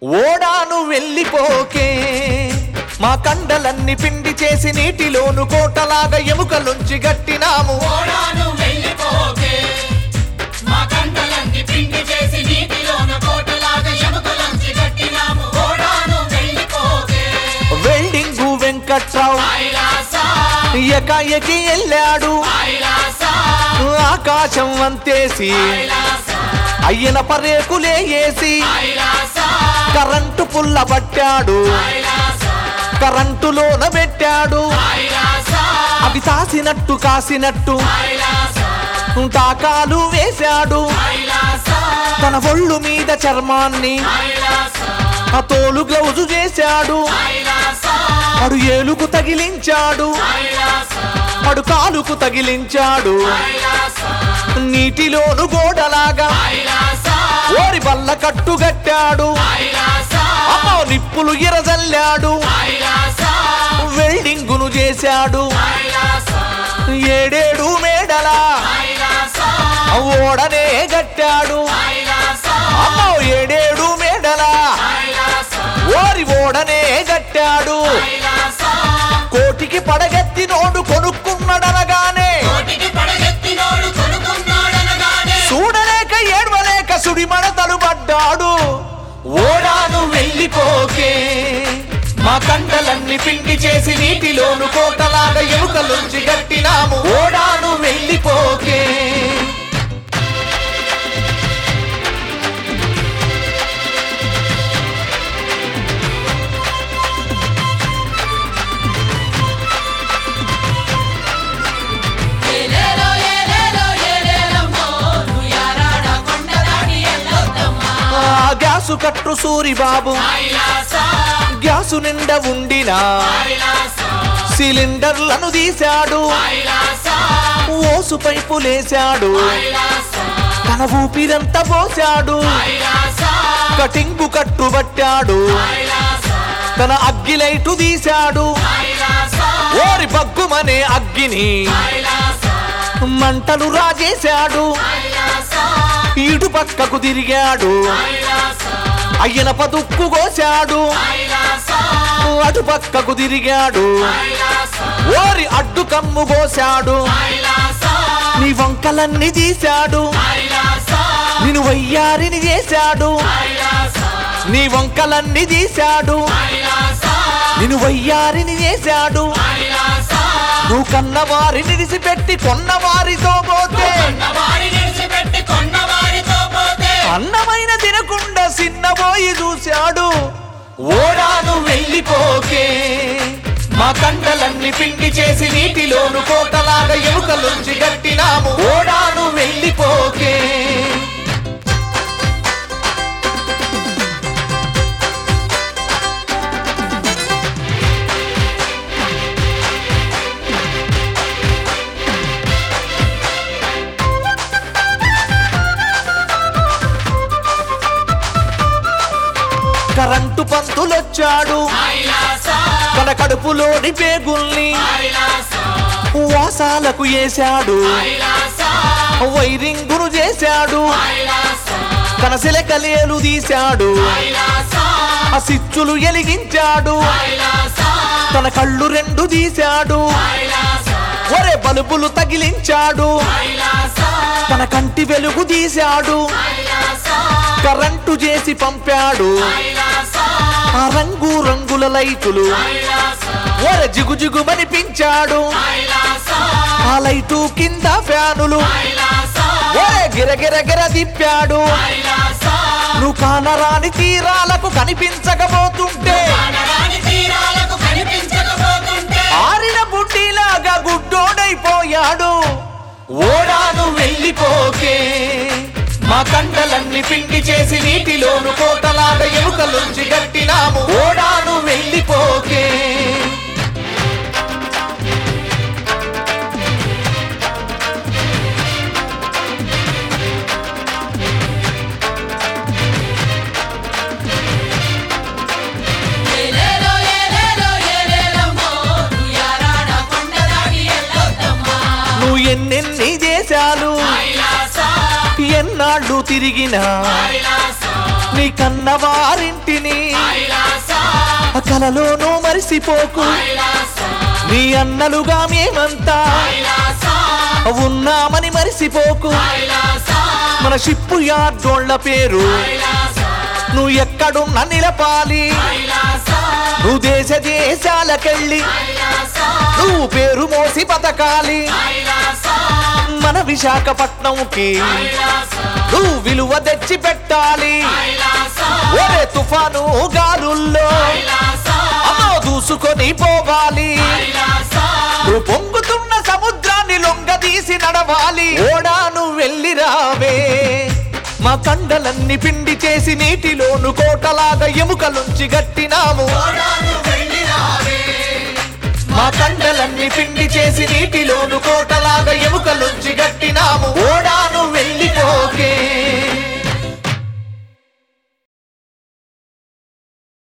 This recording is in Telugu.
ఓడాను వెళ్ళిపోకే మా కండలన్ని పిండి చేసి నీటిలోను కోటలాగా ఎముకలుంచి గట్టినాము ఓడాను వెళ్ళిపోకే మా కంటలన్నీ పిండి చేసి నీటిలోన కోటలాగా ఎముకలంచి కట్టినాము ఓడాను వెళ్ళిపోకే వెల్డింగు వెంకట్రావు ఐలాసా ఎకాయకి వెళ్ళాడు ఐలాసా ఆకాశం వంతేసి ఐలాసా అయ్యన పరేకులే వేసి ఐలాసా కరెంటు పుల్ల పట్టాడు ఐలాసా కరెంటులోన పెట్టాడు ఐలాసా అవి తాసినట్టు కాసినట్టు ఐలాసా టాకాలు వేశాడు ఐలాసా తన ఒళ్ళు మీద చర్మాన్ని ఐలాసా ఆ తోలు గ్లౌజు చేశాడు ఐలాసా అడు ఏలుకు తగిలించాడు ఐలాసా అడు కాలుకు తగిలించాడు ఐలాసా నీటిలోను గోడలాగా ఐలాసా ఓరి బల్ల కట్టుగట్టాడు ఐలాసా అమ్మో నిప్పులు ఎరజల్లాడు ఐలాసా వెల్డింగును చేశాడు ఐలాసా ఏడేడు మేడలా ఐలాసా ఓడనే గట్టాడు ఐలాసా అమ్మో ఏడేడు మేడలా ఐలాసా ఓరి ఓడనే గట్టాడు ఐలాసా కోటికి పడగెత్తి నోడు కొనుక్కున్నాడనగానే కోటికి పడగెత్తినోడు కొనుక్కున్నాడనగానే చూడలేక ఏడవలేక సుడిమడ తలుపడ్డాడు ఓడాను వెళ్ళిపోకే మా కండలన్ని పిండి చేసి నీటిలోను కోటలాగా ఎముకలుంచి గట్టినాము ఓడాను వెళ్ళిపోకే ఏలేలో ఏలేలో ఏలేలమ్మో నుయారాడ కొండదాటి ఎల్లొద్దమ్మా ఆ గ్యాసు కట్టు సూరిబాబు ఐలాసా గ్యాసు నిండా ఉండిన ఐలాసా సిలిండర్లను తీశాడు ఐలాసా ఓసు పైపులేశాడు ఐలాసా తన ఊపిరంతా పోశాడు ఐలాసా కటింగు కట్టుబట్టాడు ఐలాసా తన అగ్గిలైటు తీశాడు ఐలాసా ఓరి బగ్గుమనే అగ్గిని ఐలాసా మంటలు రాజేశాడు ఐలాసా ఇటు పక్కకు తిరిగాడు ఐలాసా అయ్యన పదుక్కు కోశాడు ఐలాసా అటు పక్కకు తిరిగాడు ఐలాసా ఓరి అడ్డు కమ్ము కోశాడు ఐలాసా నీ వంకలన్నీ తీశాడు ఐలాసా నిన్ను వయ్యారిని చేశాడు ఐలాసా నీ వంకలన్నీ తీశాడు ఐలాసా నిన్ను వయ్యారిని చేశాడు ఐలాసా నువ్వు కన్నవారి నిడిసిపెట్టి కొన్నవారితో పోతే కొన్నవారి నిలిచిపెట్టి కొన్నవారితో పోతే అన్నమైన తినకుండా సిన్నబోయి చూశాడు ఓడాను వెళ్ళిపోకే మా కండలన్ని పిండి చేసి నీటిలోను కోటలాగా ఎముకలుంచి గట్టినాము ఓడాను వెళ్ళిపోకే కరెంటు పంతులొచ్చాడు ఐలాసా తన కడుపులోని పేగుల్ని ఐలాసా వాసాలకు వేశాడు ఐలాసా వైరింగును చేశాడు ఐలాసా తన సిలకలేలు తీశాడు ఐలాసా ఆ సిచ్చులు ఎలిగించాడు ఐలాసా తన కళ్ళు రెండు తీశాడు ఐలాసా ఒరే బలుబులు తగిలించాడు ఐలాసా తన కంటి వెలుగు తీశాడు ఐలాసా కరెంటు చేసి పంపాడు ఐలాసా ఆ రంగు రంగుల లైటులు ఐలాసా ఒరే జిగు జిగుమనిపించాడు ఐలాసా ఆ లైటు కింద ఫ్యానులు ఐలాసా ఒరే గిరగిర గిర తిప్పాడు ఐలాసా నువ్వు కానరాని తీరాలకు కనిపించకపోతుంటే కానరాని తీరాలకు కనిపించకపోతుంటే ఆరిన బుడ్డిలాగా గుడ్డోడైపోయాడు ఓడాను వెళ్ళిపోకే మా కండలన్ని పిండి చేసి నీటిలోను కోటలాగా ఎముకలుంచి గట్టినాము ఓడాను వెళ్ళిపోకే ఏలేలో ఏలేలో ఏలేలమ్మో నుయారాడ కొండదాటి ఎల్లొద్దమ్మా నువ్వు ఎన్నెన్ని చేశాలు ఐలాసా ఎన్నాళ్ళు తిరిగినా ఐలాసా నీ కన్నవారింటిని కైలాస కలలోనూ మరిసిపోకు కైలాస నీ అన్నలుగా మేమంతా కైలాస ఉన్నామని మరిసిపోకు కైలాస మన షిప్పు యార్డోళ్ల పేరు కైలాస నువ్వు ఎక్కడున్నా నిలపాలి కైలాస నువ్వు దేశ దేశాలకెళ్ళి కైలాస నువ్వు పేరు మోసి బతకాలి కైలాస మన విశాఖపట్నంకి కైలాస నువ్వు విలువ తెచ్చి పెట్టాలి కైలాస ఒరే తుఫాను గాలుల్లో కైలాస అమ్మో దూసుకొని పోవాలి కైలాస నువ్వు పొంగుతున్న సముద్రాన్ని లొంగదీసి నడవాలి ఓడాను వెళ్ళి రావే మా కండలన్నీ పిండి చేసి నీటిలోను కోటలాగా ఎముకలుంచి గట్టినాము ఓడాను వెళ్ళి రావే మా కండలన్నీ పిండి చేసి నీటిలోను కోటలాగా ఎముకలుంచి గట్టినాము ఓడాను వెళ్ళిపో